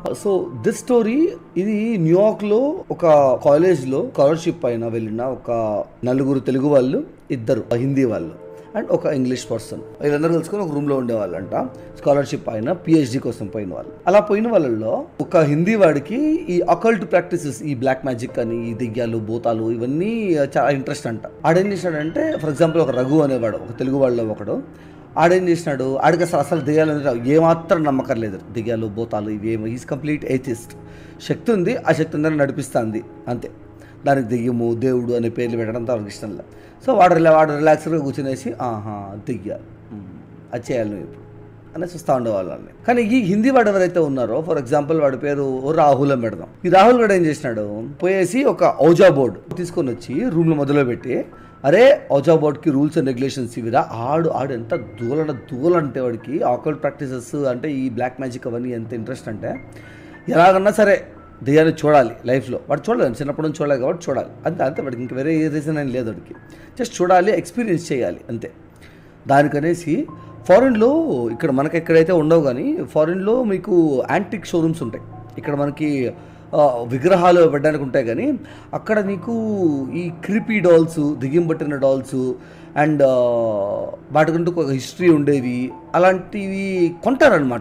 So this story ఇది న్యూయార్క్లో ఒక కాలేజ్లో స్కాలర్షిప్ పైన వెళ్ళిన ఒక నలుగురు తెలుగు వాళ్ళు ఇద్దరు హిందీ వాళ్ళు అండ్ ఒక ఇంగ్లీష్ పర్సన్ వీళ్ళందరూ కలుసుకొని ఒక రూమ్లో ఉండేవాళ్ళంట స్కాలర్షిప్ పైన పిహెచ్డి కోసం పోయిన వాళ్ళు అలా పోయిన వాళ్ళల్లో ఒక హిందీ వాడికి ఈ అకల్ట్ ప్రాక్టీసెస్ ఈ బ్లాక్ మ్యాజిక్ అని ఈ దెయ్యాలు భూతాలు ఇవన్నీ చాలా ఇంట్రెస్ట్ అంట ఆడేం చేశాడంటే ఫర్ ఎగ్జాంపుల్ ఒక రఘు అనేవాడు ఒక తెలుగు వాళ్ళలో ఒకడు ఆడేం చేసినాడు ఆడికి అసలు అసలు దెయ్యాలు అనేది రావు. ఏమాత్రం నమ్మకం లేదు దెయ్యాలు భూతాలు ఇవేమో ఈజ్ కంప్లీట్ ఎయిథిస్ట్ శక్తి ఉంది ఆ శక్తి అందరిని నడిపిస్తుంది అంతే దానికి దెయ్యము దేవుడు అనే పేర్లు పెట్టడం అంత వాళ్ళకి ఇష్టం లేదు సో వాడు రిలా వాడు రిలాక్స్గా కూర్చునేసి ఆహా దెయ్యాలు మ్మ్. అది చేయాలి నువ్వు ఇప్పుడు అనేసి వస్తూ ఉండేవాళ్ళని కానీ ఈ హిందీ వాడు ఎవరైతే ఉన్నారో ఫర్ ఎగ్జాంపుల్ వాడి పేరు రాహుల్ అని పెడదాం ఈ రాహుల్ కూడా ఏం చేసినాడు పోయేసి ఒక ఔజా బోర్డు తీసుకొని వచ్చి రూమ్లో మొదలు పెట్టి అరే ఔజా బోర్డ్కి రూల్స్ అండ్ రెగ్యులేషన్స్ ఇవిరా ఆడు ఆడు ఎంత దూలన దూలంటే వాడికి ఆకల్ ప్రాక్టీసెస్ అంటే ఈ బ్లాక్ మ్యాజిక్ అవన్నీ ఎంత ఇంట్రెస్ట్ అంటే ఎలాగన్నా సరే దెయ్యాన్ని చూడాలి లైఫ్లో వాడు చూడలేదు చిన్నప్పటి నుంచి చూడలేదు కాబట్టి చూడాలి అంతే అంతే వాడికి ఇంక వేరే ఏ రీజన్ అని లేదు వాడికి జస్ట్ చూడాలి ఎక్స్పీరియన్స్ చేయాలి అంతే దానికనేసి ఫారిన్లో ఇక్కడ మనకి ఎక్కడైతే ఉండవు కానీ ఫారిన్లో మీకు యాంటిక్ షోరూమ్స్ ఉంటాయి ఇక్కడ మనకి ఆ, విగ్రహాలు పెట్టడానికి ఉంటాయి కానీ అక్కడ నీకు ఈ క్రిపీ డాల్స్ దిగిం పట్టిన డాల్స్ అండ్ వాటికంటూ ఒక హిస్టరీ ఉండేవి అలాంటివి కొంటారనమాట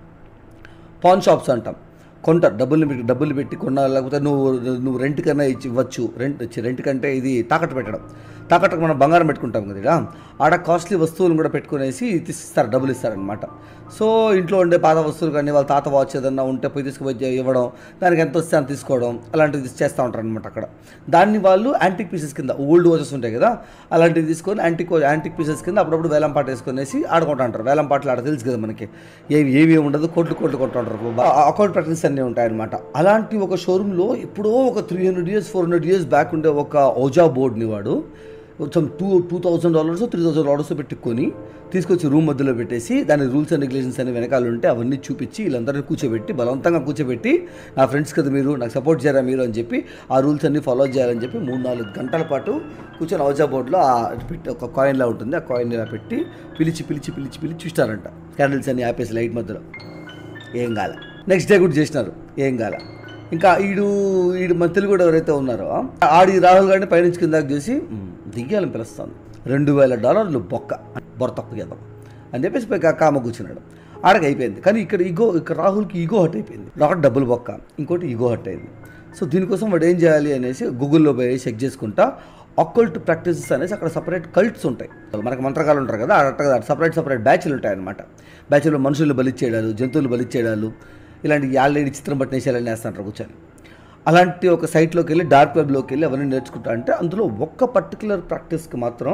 పాన్ షాప్స్ అంటాం కొంటారు డబ్బులు పెట్టి డబ్బులు పెట్టి కొన్నా లేకపోతే నువ్వు నువ్వు రెంట్ కన్నా ఇచ్చి ఇవ్వచ్చు రెంట్ ఇచ్చి రెంట్ కంటే ఇది తాకట్టు పెట్టడం తాకట్టుకు మనం బంగారం పెట్టుకుంటాం కదా ఇక. ఆడ కాస్ట్లీ వస్తువులను కూడా పెట్టుకునేసి ఇస్తారు డబ్బులు ఇస్తారనమాట సో ఇంట్లో ఉండే పాత వస్తువులు కానీ వాళ్ళ తాత వాచ్ ఏదన్నా ఉంటే పోయి తీసుకుపోయి ఇవ్వడం దానికి ఎంత వస్తే అంత తీసుకోవడం అలాంటివి చేస్తూ ఉంటారు అనమాట అక్కడ దాన్ని వాళ్ళు యాంటిక్ పీసెస్ కింద ఓల్డ్ వాచెస్ ఉంటాయి కదా అలాంటివి తీసుకొని యాంటిక్ యాంటిక్ పీసెస్ కింద అప్పుడప్పుడు వేలం పాట వేసుకునేసి ఆడుకుంటా ఉంటారు వేలం పాటలు ఆడ తెలుసు కదా మనకి ఏవి ఏవి ఉండదు కోట్లు కోట్లు కొంటుంటారు అకౌంట్ ప్రాక్టీస్ అన్నీ ఉంటాయి అనమాట అలాంటి ఒక షోరూంలో ఎప్పుడో ఒక three hundred years four hundred years back ఉండే ఒక ఓజా బోర్డ్ని వాడు కొంచెం two two thousand dollars three thousand dollars పెట్టుకొని తీసుకొచ్చి రూమ్ మధ్యలో పెట్టేసి దాని రూల్స్ అండ్ రెగ్యులేషన్స్ అనే వెనకాల ఉంటే అవన్నీ చూపించి వీళ్ళందరినీ కూర్చోబెట్టి బలవంతంగా కూర్చోబెట్టి నా ఫ్రెండ్స్ కదా మీరు నాకు సపోర్ట్ చేయరా మీరు అని చెప్పి ఆ రూల్స్ అన్ని ఫాలో చేయాలని చెప్పి మూడు నాలుగు గంటల పాటు కూర్చొని ఔజా బోర్డులో ఆ పెట్టి ఒక కాయిన్లా ఉంటుంది ఆ కాయిన్ ఇలా పెట్టి పిలిచి పిలిచి పిలిచి పిలిచి చూస్తారంట క్యాండిల్స్ అన్ని ఆపేసి లైట్ మధ్యలో ఏం కాల నెక్స్ట్ డే కూడా చేసినారు ఏం కాల ఇంకా ఈడు ఈడు మన తెలుగు కూడా ఎవరైతే ఉన్నారో ఆడి రాహుల్ గారిని పైనుంచి కిందాకి చూసి "మ్, దియ్యాలని పిలుస్తాను రెండు వేల డాలర్లు బొక్క బొర తక్కువ చేద్దాం అని చెప్పేసి పోయి కా- కామ కూర్చున్నాడు ఆడకి అయిపోయింది కానీ ఇక్కడ ఈగో ఇక్కడ రాహుల్కి ఈగో హట్ అయిపోయింది ఒకటి డబ్బులు బొక్క ఇంకోటి ఈగో హట్ అయింది సో దీనికోసం వాడు ఏం చేయాలి అనేసి గూగుల్లో పోయి చెక్ చేసుకుంటా అకల్ట్ ప్రాక్టీసెస్ అనేసి అక్కడ సపరేట్ కల్ట్స్ ఉంటాయి మనకు మంత్రగాలు ఉంటారు కదా అట్లా సపరేట్ సపరేట్ బ్యాచ్లు ఉంటాయి అనమాట బ్యాచ్లో మనుషులు బలిచ్చేయడాలు జంతువులు బలిచ్చేయడాలు ఇలాంటి ఆల్రెడీ చిత్రం పట్టినేసేయాలని వేస్తుంటారు కూర్చొని అలాంటి ఒక సైట్లోకి వెళ్ళి డార్క్ వెబ్లోకి వెళ్ళి అవన్నీ నేర్చుకుంటా అంటే అందులో ఒక్క పర్టికులర్ ప్రాక్టీస్కి మాత్రం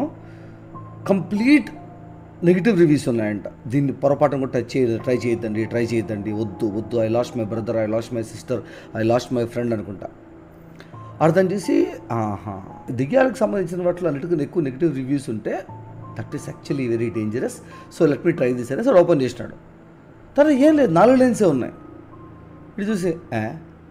కంప్లీట్ నెగిటివ్ రివ్యూస్ ఉన్నాయంట దీన్ని పొరపాటున కూడా టచ్ చేయ ట్రై చేయొద్దండి ట్రై చేయొద్దండి వద్దు వద్దు I lost my brother I lost my sister I lost my friend అనుకుంటా అర్థం చేసి ఆహా దిగ్యాలకు సంబంధించిన వాటిలో అన్నిటికీ ఎక్కువ నెగిటివ్ రివ్యూస్ ఉంటే that is actually very dangerous so let me try this అనేసి ఓపెన్ చేసినాడు తర్వాత ఏం లేదు నాలుగు లైన్సే ఉన్నాయి ఇది చూసి "ఏ?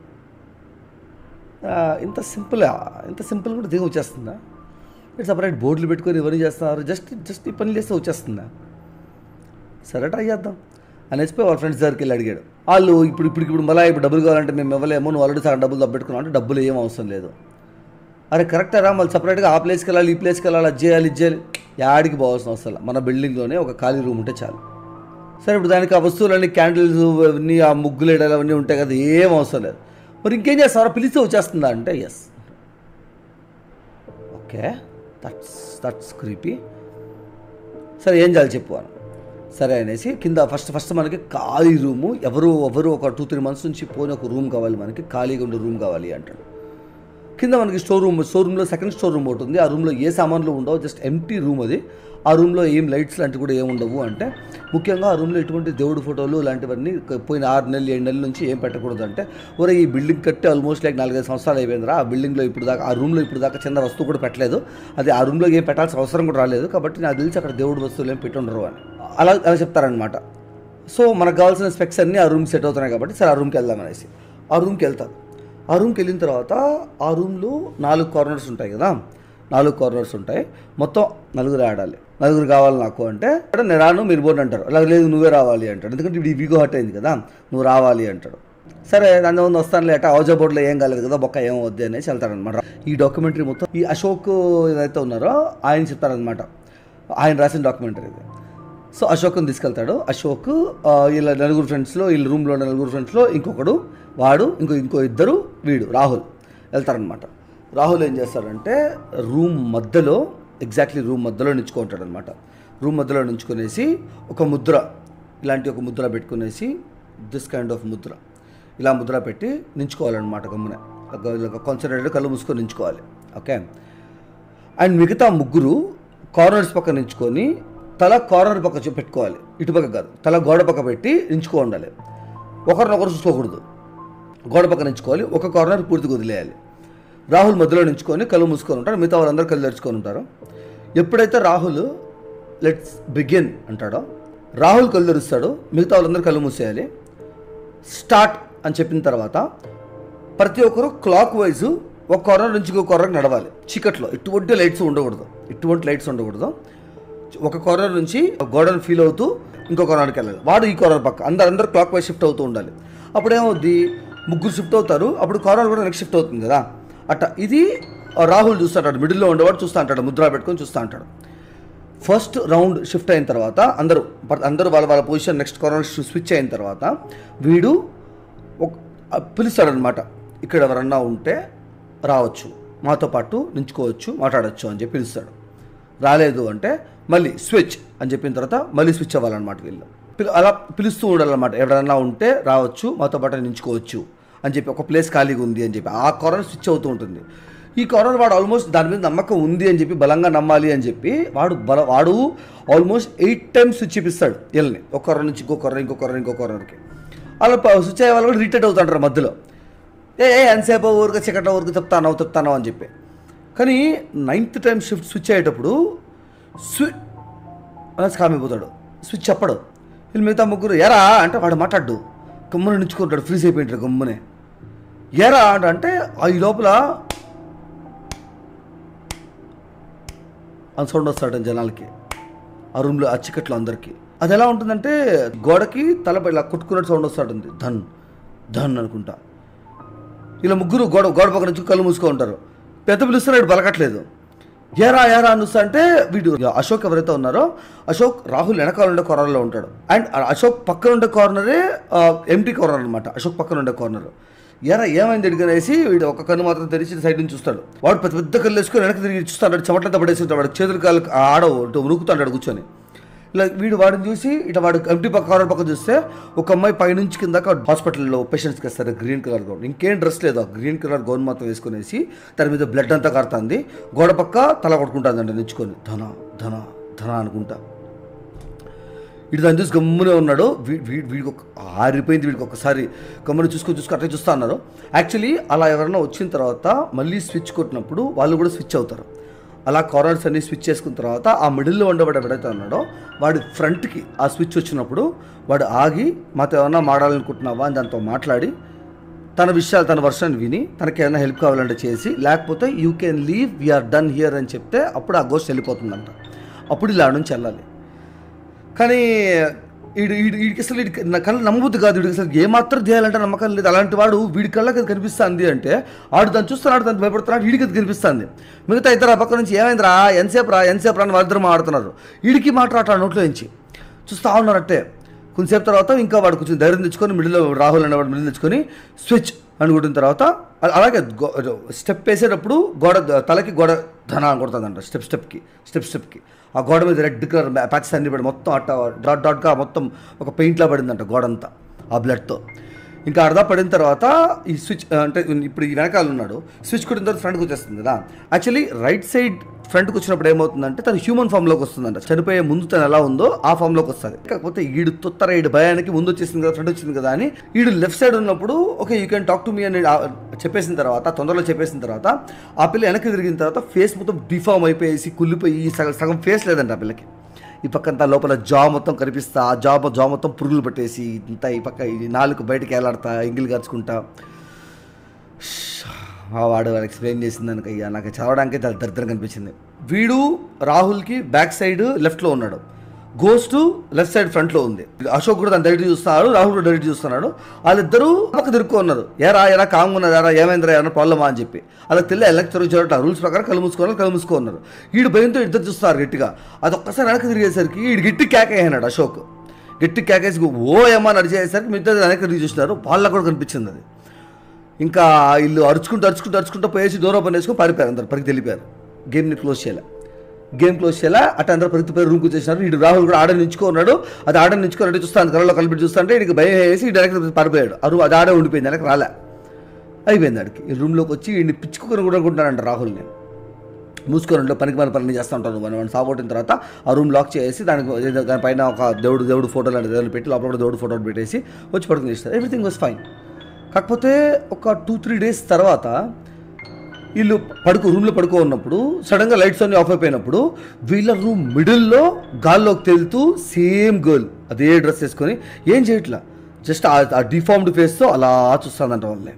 ఆ, ఇంత సింపుల్ ఇంత సింపుల్ కూడా దిగి వచ్చేస్తుందా ఇటు సపరేట్ బోర్డులు పెట్టుకొని ఎవరు చేస్తున్నారు జస్ట్ జస్ట్ ఈ పని చేస్తే వచ్చేస్తుందా సరే ట్రై చేద్దాం అనేసి పోయి వాళ్ళ ఫ్రెండ్స్ దగ్గరికి వెళ్ళి అడిగాడు వాళ్ళు ఇప్పుడు ఇప్పుడు ఇప్పుడు మళ్ళీ ఇప్పుడు డబ్బులు కావాలంటే మేము ఇవ్వలేము నువ్వు ఆల్రెడీ సగం డబ్బులు దబ్బెట్టుకున్నావు అంటే డబ్బులు ఏం అవసరం లేదు అరే కరెక్ట్ రా మళ్ళీ సపరేట్గా ఆ ప్లేస్కి వెళ్ళాలి ఈ ప్లేస్కి వెళ్ళాలి అది చేయాలి ఇది చేయాలి యాడికి పోవాల్సిన అవసరం లేదు. మన బిల్డింగ్లోనే ఒక ఖాళీ రూమ్ ఉంటే చాలు సరే ఇప్పుడు దానికి ఆ వస్తువులన్నీ క్యాండిల్స్ అవన్నీ ఆ ముగ్గులు వేయడాలు అవన్నీ ఉంటాయి కదా ఏం అవసరం లేదు మరి ఇంకేం చేస్తారా పిలిస్తే వచ్చేస్తుందా అంటే yes okay that's that's creepy సరే ఏం చేయాలి చెప్పు అని సరే అనేసి కింద ఫస్ట్ ఫస్ట్ మనకి ఖాళీ రూము ఎవరు ఎవరు ఒక టూ త్రీ మంత్స్ నుంచి పోయిన ఒక రూమ్ కావాలి మనకి ఖాళీగా ఉండే రూమ్ కావాలి అంటాడు కింద మనకి స్టోర్ రూమ్ స్టోర్ రూమ్లో సెకండ్ స్టోర్ రూమ్ ఒకటి ఉంది ఆ రూమ్లో ఏ సామాన్లు ఉండవు జస్ట్ ఎంటీ రూమ్ అది ఆ రూమ్లో ఏం లైట్స్ లాంటివి కూడా ఏం ఉండవు అంటే ముఖ్యంగా ఆ రూమ్లో ఎటువంటి దేవుడు ఫోటోలు లాంటివన్నీ పోయిన ఆరు నెలలు ఏడు నెలల నుంచి ఏం పెట్టకూడదు అంటే ఒరే ఈ బిల్డింగ్ కట్టి ఆల్మోస్ట్ లైక్ నాలుగైదు సంవత్సరాలు అయిపోయిందిరా ఆ బిల్డింగ్లో ఇప్పుడు దాకా ఆ రూమ్లో ఇప్పుడు దాకా చిన్న వస్తువు కూడా పెట్టలేదు అది ఆ రూమ్లో ఏం పెట్టాల్సిన అవసరం కూడా రాలేదు కాబట్టి నాకు తెలిసి అక్కడ దేవుడు వస్తువులు ఏం పెట్టి ఉండరు అని అలా అలా చెప్తారనమాట సో మనకు కావాల్సిన స్పెక్స్ అన్నీ ఆ రూమ్ సెట్ అవుతున్నాయి కాబట్టి సరే ఆ రూమ్కి వెళ్దాం అనేసి ఆ రూమ్కి వెళ్తాను ఆ రూమ్కి వెళ్ళిన తర్వాత ఆ రూమ్లో నాలుగు కార్నర్స్ ఉంటాయి కదా నాలుగు కార్నర్స్ ఉంటాయి మొత్తం నలుగురు ఆడాలి నలుగురు కావాలి నాకు అంటే అంటే నేను రాను మీరు బోర్డు అంటారు అలా లేదు నువ్వే రావాలి అంటాడు ఎందుకంటే ఇప్పుడు ఈ వీగో హట్ అయింది కదా నువ్వు రావాలి అంటాడు సరే దాని ముందు వస్తాను లేట హౌజా బోర్డులో ఏం కాలేదు కదా బొక్క ఏం వద్దు అనేసి వెళ్తారనమాట ఈ డాక్యుమెంటరీ మొత్తం ఈ అశోక్ ఏదైతే ఉన్నారో ఆయన చెప్తారనమాట ఆయన రాసిన డాక్యుమెంటరీ ఇది సో అశోక్ని తీసుకెళ్తాడు అశోక్ ఆ, వీళ్ళ నలుగురు ఫ్రెండ్స్లో వీళ్ళ రూమ్లో ఉన్న నలుగురు ఫ్రెండ్స్లో ఇంకొకడు వాడు ఇంకో ఇంకో ఇద్దరు వీడు రాహుల్ వెళ్తారనమాట రాహుల్ ఏం చేస్తాడంటే రూమ్ మధ్యలో ఎగ్జాక్ట్లీ రూమ్ మధ్యలో నించుకుంటాడు అనమాట రూమ్ మధ్యలో నించుకునేసి ఒక ముద్ర ఇలాంటి ఒక ముద్ర పెట్టుకునేసి దిస్ కైండ్ ఆఫ్ ముద్ర ఇలా ముద్ర పెట్టి నించుకోవాలన్నమాట గమ్మున కాన్సన్ట్రేటెడ్ కళ్ళు మూసుకొని నించుకోవాలి ఓకే అండ్ మిగతా ముగ్గురు కార్నర్స్ పక్క నించుకొని తల కార్నర్ పక్క చూ- పెట్టుకోవాలి ఇటుపక్క కాదు తల గోడ పక్క పెట్టి నించుకో ఉండాలి ఒకరినొకరు చూసుకోకూడదు గోడ పక్క నించుకోవాలి ఒక కార్నర్ పూర్తిగా వదిలేయాలి రాహుల్ మధ్యలో నించుకొని కళ్ళు మూసుకొని ఉంటారు మిగతా వాళ్ళందరూ కళ్ళు తెరుచుకొని ఉంటారు ఎప్పుడైతే రాహుల్ లెట్స్ బిగిన్ అంటాడో రాహుల్ కళ్ళు తెరుస్తాడు మిగతా వాళ్ళందరూ కళ్ళు మూసేయాలి స్టార్ట్ అని చెప్పిన తర్వాత ప్రతి ఒక్కరు క్లాక్ వైజ్ ఒక కార్నర్ నుంచి ఇంకో కార్నర్ నడవాలి చీకట్లో ఎటువంటి లైట్స్ ఉండకూడదు ఎటువంటి లైట్స్ ఉండకూడదు ఒక కార్నర్ నుంచి గోడను ఫీల్ అవుతూ ఇంకో కార్నర్కి వెళ్ళాలి వాడు ఈ కార్నర్ పక్క అందరు అందరు క్లాక్ వైజ్ షిఫ్ట్ అవుతూ ఉండాలి అప్పుడు ఏమవుద్ది ముగ్గురు షిఫ్ట్ అవుతారు అప్పుడు కార్నర్ కూడా నెక్స్ట్ షిఫ్ట్ అవుతుంది కదా అట్ట ఇది రాహుల్ చూస్తూ అంటాడు మిడిల్లో ఉండేవాడు చూస్తూ అంటాడు ముద్ర పెట్టుకొని చూస్తూ అంటాడు ఫస్ట్ రౌండ్ షిఫ్ట్ అయిన తర్వాత అందరూ అందరూ వాళ్ళ వాళ్ళ పొజిషన్ నెక్స్ట్ కార్నర్ స్విచ్ అయిన తర్వాత వీడు ఒక పిలుస్తాడనమాట ఇక్కడ ఎవరన్నా ఉంటే రావచ్చు మాతో పాటు నించుకోవచ్చు మాట్లాడచ్చు అని చెప్పి పిలుస్తాడు రాలేదు అంటే మళ్ళీ స్విచ్ అని చెప్పిన తర్వాత మళ్ళీ స్విచ్ అవ్వాలన్నమాట వీళ్ళు పిలు- అలా పిలుస్తూ ఉండాలన్నమాట ఎవరైనా ఉంటే రావచ్చు మాతో పాటు నించుకోవచ్చు అని చెప్పి ఒక ప్లేస్ ఖాళీగా ఉంది అని చెప్పి ఆ కార్నర్ స్విచ్ అవుతూ ఉంటుంది ఈ కార్నర్ వాడు ఆల్మోస్ట్ దాని మీద నమ్మకం ఉంది అని చెప్పి బలంగా నమ్మాలి అని చెప్పి వాడు బల వాడు ఆల్మోస్ట్ ఎయిట్ టైమ్స్ స్విచ్ ఇప్పిస్తాడు వీళ్ళని ఒక కార్నర్ నుంచి ఇంకో కార్నర్ ఇంకో కార్నర్ ఇంకో కార్నర్కి అలా ప- స్విచ్ అయ్యే వాళ్ళు కూడా రిటైట్ అవుతుంటారు మధ్యలో ఏ ఏ ఎంతసేపు ఊరికి చీకట్లో ఊరికి చెప్తాను చెప్తాను అని చెప్పి కానీ నైన్త్ టైం షిఫ్ట్ స్విచ్ అయ్యేటప్పుడు స్వి అనేసి కామిపోతాడు స్విచ్ చెప్పడు వీళ్ళు మిగతా ముగ్గురు ఎరా అంటే వాడు మాట్లాడు గమ్మున నించుకుంటాడు ఫ్రీజ్ అయిపోయింటాడు గమ్మునే ఎరా అంట అంటే ఆ ఈ లోపల ఆ సౌండ్ వస్తాడు జనాలకి ఆ రూమ్లో ఆ చికెట్లో అందరికీ అది ఎలా ఉంటుందంటే గోడకి తలపై ఇలా కొట్టుకున్నట్టు సౌండ్ వస్తాడుంది ధన్ ధన్ అనుకుంటా ఇలా ముగ్గురు గోడ గోడ పక్క నుంచి కళ్ళు మూసుకో ఉంటారు పెద్ద పిలుస్తున్నాడు పలకట్లేదు ఏరా ఏరా అనుస్తా అంటే వీడు అశోక్ ఎవరైతే ఉన్నారో అశోక్ రాహుల్ వెనకాల ఉండే కార్నర్లో ఉంటాడు అండ్ అశోక్ పక్కన ఉండే కార్నరే ఎంటీ కార్నర్ అనమాట అశోక్ పక్కన ఉండే కార్నర్ ఎరా ఏమైంది అడిగనేసి వీడు ఒక కన్ను మాత్రం తెరిచి సైడ్ నుంచి చూస్తాడు వాడు పెద్ద పెద్ద కళ్ళు వేసుకొని వెనక్కి తిరిగి చూస్తాడు చెమటంతా పడేసి ఉంటాడు వాడు చేతులు కాళ్ళు ఆడవు ఇటు ఉరుకుతాడు కూర్చొని ఇలా వీడు వాడిని చూసి ఇట్లా వాడు ఎంటీ పక్క కార్నర్ పక్క చూస్తే ఒక అమ్మాయి పైనుంచి కిందాక హాస్పిటల్లో పేషెంట్స్కి వేస్తారు గ్రీన్ కలర్ గౌన్ ఇంకేం డ్రెస్ లేదు ఆ గ్రీన్ కలర్ గౌన్ మాత్రం వేసుకునేసి దాని మీద బ్లడ్ అంతా కారుతుంది గోడ పక్క తల కొట్టుకుంటుందండి నించుకొని ధన ధన ధన అనుకుంటా ఇటు దాన్ని చూసి గమ్మునే ఉన్నాడు వీ- వీ- వీడికి ఒక ఆరిపోయింది వీడికి ఒకసారి గమ్మున చూసుకొని చూసుకొని అట్లా చూస్తా అన్నారు యాక్చువల్లీ అలా ఎవరైనా వచ్చిన తర్వాత మళ్ళీ స్విచ్ కొట్టినప్పుడు వాళ్ళు కూడా స్విచ్ అవుతారు అలా కార్నర్స్ అన్ని స్విచ్ చేసుకున్న తర్వాత ఆ మిడిల్లో ఉండబడి ఎవడైతే ఉన్నాడో వాడి ఫ్రంట్కి ఆ స్విచ్ వచ్చినప్పుడు వాడు ఆగి మాతో ఏమన్నా మాట్లాడాలనుకుంటున్నావా అని దాంతో మాట్లాడి తన విషయాలు తన వర్షాన్ని విని తనకి ఏమైనా హెల్ప్ కావాలంటే చేసి లేకపోతే you can leave we're done here అని చెప్తే అప్పుడు ఆ గోస్ట్ వెళ్ళిపోతుందంట అప్పుడు ఇలా నుంచి వెళ్ళాలి కానీ వీడు వీడు వీడికి అసలు వీడికి నా కళ్ళు నమ్మబుద్ధి కాదు వీడికి అసలు ఏమాత్రం చేయాలంటే నమ్మకం లేదు అలాంటి వాడు వీడి కళ్ళకి అది కనిపిస్తుంది అంటే ఆడు దాన్ని చూస్తున్నాడు దాన్ని భయపడుతున్నాడు వీడికి అది కనిపిస్తుంది మిగతా ఇద్దరు ఆ పక్క నుంచి ఏమైందిరా ఎంతసేపు రా ఎంతసేపు రా అని వాళ్ళిద్దరు మాట్లాడుతున్నారు వీడికి మాట్లాడతాడు నోట్లో నుంచి చూస్తూ ఉన్నారట్టే కొంతసేపు తర్వాత ఇంకా వాడు కొంచెం ధైర్యం తెచ్చుకొని మిడిల్లో రాహుల్ అనేవాడు మిడిల్ తెచ్చుకొని స్విచ్ అని కొట్టిన తర్వాత అ- అలాగే గో- స్టెప్ వేసేటప్పుడు గోడ తలకి గోడ ధన అని కొడుతుందంట స్టెప్ స్టెప్కి స్టెప్ స్టెప్కి ఆ గోడ మీద రెడ్ కలర్ ప్యాచెస్ అన్ని పడి మొత్తం అట్ట డాట్ డాట్గా మొత్తం ఒక పెయింట్లా పడిందంట గోడ అంతా ఆ బ్లడ్తో ఇంకా అర్ధ పడిన తర్వాత ఈ స్విచ్ అంటే ఇప్పుడు ఈ వెనకాల ఉన్నాడు స్విచ్ కొట్టిన తర్వాత ఫ్రంట్కి వచ్చేస్తుంది కదా యాక్చువల్లీ రైట్ సైడ్ ఫ్రంట్కి వచ్చినప్పుడు ఏమవుతుందంటే తను హ్యూమన్ ఫామ్లోకి వస్తుందంట చనిపోయే ముందు తను ఎలా ఉందో ఆ ఫామ్లోకి వస్తుంది కాకపోతే ఈడు తొత్తర ఈడు భయానికి ముందు వచ్చేసింది కదా ఫ్రంట్ వచ్చింది కదా అని ఈడు లెఫ్ట్ సైడ్ ఉన్నప్పుడు okay you can talk to me అని ఆ చెప్పేసిన తర్వాత తొందరలో చెప్పేసిన తర్వాత ఆ పిల్ల వెనక్కి తిరిగిన తర్వాత ఫేస్ మొత్తం డిఫామ్ అయిపోయేసి కుళ్ళిపోయి సగం సగం ఫేస్ లేదంట ఆ పిల్లకి ఈ పక్కంతా లోపల జా మొత్తం కనిపిస్తా ఆ జా జా మొత్తం పురుగులు పట్టేసి ఇంత ఈ పక్క ఈ నాలుగు బయటకు వేలాడతా ఎంగిల్ గరుచుకుంటా ఆ వాడు వాళ్ళు ఎక్స్ప్లెయిన్ చేసిన దానికి అయ్యా నాకు చదవడానికి చాలా దరిద్రం కనిపించింది వీడు రాహుల్కి బ్యాక్ సైడ్ లెఫ్ట్లో ఉన్నాడు goes to left side front లో ఉంది అశోక్ కూడా దాన్ని డైరెక్ట్ చూస్తున్నాడు రాహుల్ కూడా డైరెక్ట్ చూస్తున్నాడు వాళ్ళిద్దరూ పక్క తిరుక్కో ఉన్నారు ఏరా ఎరా కామ్ ఉన్నది ఎరా ఏమైందిరా ఏమన్నా ప్రాబ్లమా అని చెప్పి అలా తెల్ల ఎలక్టర్ చూడట రూల్స్ ప్రకారం కళ్ళు మూసుకున్నారు కళ్ళు మూసుకో ఉన్నారు వీడు భయంతో ఇద్దరు చూస్తారు గట్టిగా అది ఒక్కసారి వెనక్కి తిరిగేసరికి వీడు గట్టి కేక అయినాడు అశోక్ గట్టి కేకేసి ఓ ఏమో నడిచేసరికి మిగతా వెనక్కి తిరిగి చూసినారు వాళ్ళకు కూడా కనిపించింది అది ఇంకా వీళ్ళు అరుచుకుంటూ అరుచుకుంటూ అరుచుకుంటూ పోయేసి డోర్ ఓపెన్ చేసుకుని పారిపోయారు అందరు పరిగి వెళ్ళిపోయారు గేమ్ని క్లోజ్ చేయలే గేమ్ క్లోజ్ చేయాలా అటు అందరూ పరిగెత్తి పోయి రూమ్కి వచ్చేసినారు ఇటు రాహుల్ కూడా ఆడ నించుకో ఉన్నాడు అది ఆడ నించుకున్నట్టు చూస్తాను కళ్ళలో కలిపి చూస్తుంటే ఇడికి భయం వేసి డైరెక్ట్ పారిపోయాడు అరు అది ఆడే ఉండిపోయింది వెనక్కి రాలే అయిపోయింది ఆడికి ఈ రూమ్లోకి వచ్చి ఈయన్ని పిచ్చుకుని కూడా అనుకుంటానంట రాహుల్ని మూసుకొని ఉండే పనికి మన పని చేస్తూ ఉంటాను మనం సాగొట్టిన తర్వాత ఆ రూమ్ లాక్ చేసి దానికి ఏదో దానిపైన ఒక దేవుడు దేవుడు ఫోటోలు అంటే దేవుడు పెట్టి లోపల కూడా దేవుడు ఫోటోలు పెట్టేసి వచ్చి పడుకుని ఇస్తారు ఎవ్రీథింగ్ వాజ్ ఫైన్ కాకపోతే ఒక టూ త్రీ డేస్ తర్వాత వీళ్ళు పడుకో రూమ్లో పడుకో ఉన్నప్పుడు సడన్గా లైట్స్ అన్ని ఆఫ్ అయిపోయినప్పుడు వీళ్ళ రూమ్ మిడిల్లో గాల్లోకి తేలుతూ సేమ్ గర్ల్ అదే డ్రెస్ వేసుకొని ఏం చేయట్లా జస్ట్ ఆ డిఫార్మ్డ్ ఫేస్తో అలా చూస్తుందంట వాళ్ళని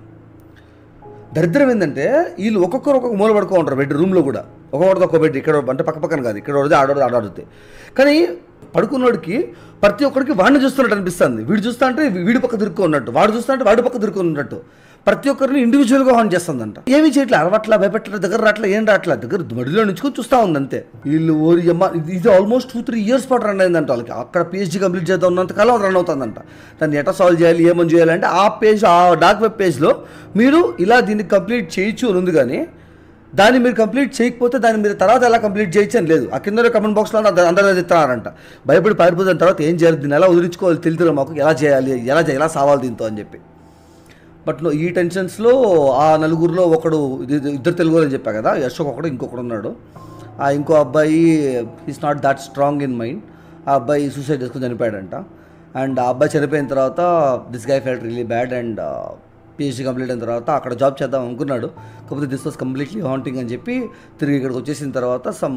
దరిద్రం ఏంటంటే వీళ్ళు ఒక్కొక్కరు ఒక్కొక్క మూల పడుకో ఉంటారు బెడ్ రూమ్లో కూడా ఒక్కొక్కరితో ఒక బెడ్ ఇక్కడ అంటే పక్క పక్కన కాదు ఇక్కడ ఒకటి ఆడోది ఆడాడుతాయి కానీ పడుకున్నోడికి ప్రతి ఒక్కడికి వాడిని చూస్తున్నట్టు అనిపిస్తుంది వీడు చూస్తా అంటే వీడి పక్క తిరుక్కో ఉన్నట్టు వాడు చూస్తా అంటే వాడి పక్క తిరుక్కో ఉన్నట్టు ప్రతి ఒక్కరిని ఇండివిజువల్గా హాన్ చేస్తుందంట ఏమి చేయట్లే అరవట్లా భయపెట్టలే దగ్గర రాట్లా ఏం రాట్లా దగ్గర మడిలో నుంచుకొని చూస్తూ ఉంది అంతే వీళ్ళు ఓరి అమ్మ ఇది- ఇది ఆల్మోస్ట్ టూ త్రీ ఇయర్స్ పాటు రన్ అయిందంట వాళ్ళకి అక్కడ పిహెచ్డీ కంప్లీట్ చేద్దాం ఉన్నంత కాలం రన్ అవుతుందంట దాన్ని ఎట్లా సాల్వ్ చేయాలి ఏమని చేయాలంటే ఆ పేజ్ ఆ డార్క్ వెబ్ పేజ్లో మీరు ఇలా దీన్ని కంప్లీట్ చేయొచ్చు అని ఉంది కానీ దాన్ని మీరు కంప్లీట్ చేయకపోతే దాన్ని మీరు తర్వాత ఎలా కంప్లీట్ చేయొచ్చు అని లేదు ఆ కింద కమెంట్ బాక్స్లో అందరూ చెప్తున్నారంట భయపడి పారిపోయిన తర్వాత ఏం చేయాలి దీన్ని ఎలా వదిలించుకోవాలి తెలుతురా మాకు ఎలా చేయాలి ఎలా చేయాలి ఎలా సావాలి దీంతో అని చెప్పి బట్ నో- ఈ టెన్షన్స్లో ఆ నలుగురిలో ఒకడు ఇది- ఇది ఇద్దరు తెలుగు అని చెప్పా కదా యశోక్ ఒకడు ఇంకొకడు ఉన్నాడు ఆ ఇంకో అబ్బాయి is not that strong in mind ఆ అబ్బాయి సూసైడ్ చేసుకుని చనిపోయాడంట అండ్ ఆ అబ్బాయి చనిపోయిన తర్వాత this guy felt really bad and PhD complete అయిన తర్వాత అక్కడ జాబ్ చేద్దాం అనుకున్నాడు కాకపోతే దిస్ వాస్ కంప్లీట్లీ హాంటింగ్ అని చెప్పి తిరిగి ఇక్కడికి వచ్చేసిన తర్వాత సమ్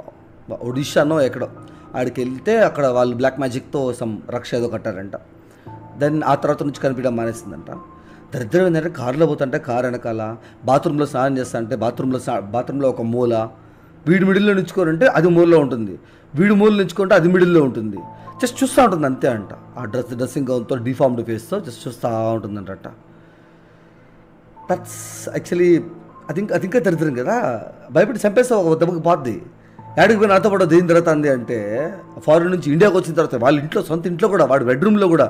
ఒడిషానో ఎక్కడో ఆడికి వెళ్తే అక్కడ వాళ్ళు బ్లాక్ మ్యాజిక్తో సమ్ రక్ష ఏదో కట్టారంట దెన్ ఆ తర్వాత నుంచి కనిపించడం మానేసిందంట దరిద్రం ఏంటంటే కారులో పోతుంటే కారు వెనకాల బాత్రూంలో స్నానం చేస్తా అంటే బాత్రూంలో స్నా బాత్రూంలో ఒక మూల వీడి మిడిల్లో నుంచుకోరంటే అది మూలలో ఉంటుంది వీడి మూల నుంచుకుంటే అది మిడిల్లో ఉంటుంది జస్ట్ చూస్తూ ఉంటుంది అంతే అంట ఆ డ్రెస్ డ్రెస్సింగ్ గౌన్తో డిఫార్మ్డ్ ఫేస్తో జస్ట్ చూస్తూ ఉంటుందంట దట్స్ యాక్చువల్లీ అది ఇంకా అది ఇంకా దరిద్రం కదా భయపడి చంపేస్తావు ఒక దెబ్బకి పోద్ది యాడికి పోయి నాతో పాటు దేని తర్వాత అంది అంటే ఫారిన్ నుంచి ఇండియాకి వచ్చిన తర్వాత వాళ్ళ ఇంట్లో సొంత ఇంట్లో కూడా వాడి బెడ్రూమ్లో కూడా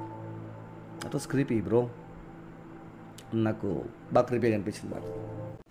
దట్ వాస్ క్రీపీ బ్రో నాకు బాగా క్రీపీగా అనిపించింది నాకు